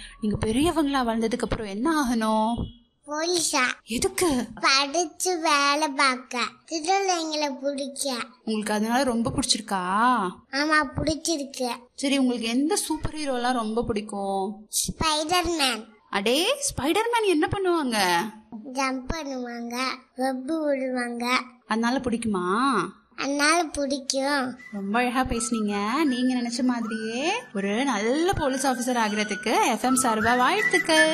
நீங்க பெரியவங்களா வளர்ந்ததுக்கு அப்புறம் என்ன ஆகணும் போலீஸா எதுக்கு படிச்சு வேலை பார்க்க திருநங்கைகளை பிடிக்க உங்களுக்கு அதனால ரொம்ப பிடிச்சிருக்கா ஆமா பிடிச்சிருக்கு சரி உங்களுக்கு எந்த சூப்பர் ஹீரோலாம் ரொம்ப பிடிக்கும் ஸ்பைடர்மேன் அடே ஸ்பைடர்மேன் என்ன பண்ணுவாங்க ஜம்ப் பண்ணுவாங்க வெப்பு விடுவாங்க அதனால பிடிக்குமா அதனால பிடிக்கும் ரொம்ப அழகா பேசுனீங்க நீங்க நினைச்ச மாதிரியே ஒரு நல்ல போலீஸ் ஆபீசர் ஆகிறதுக்கு எஃப்எம் சார்பா வாழ்த்துக்கள்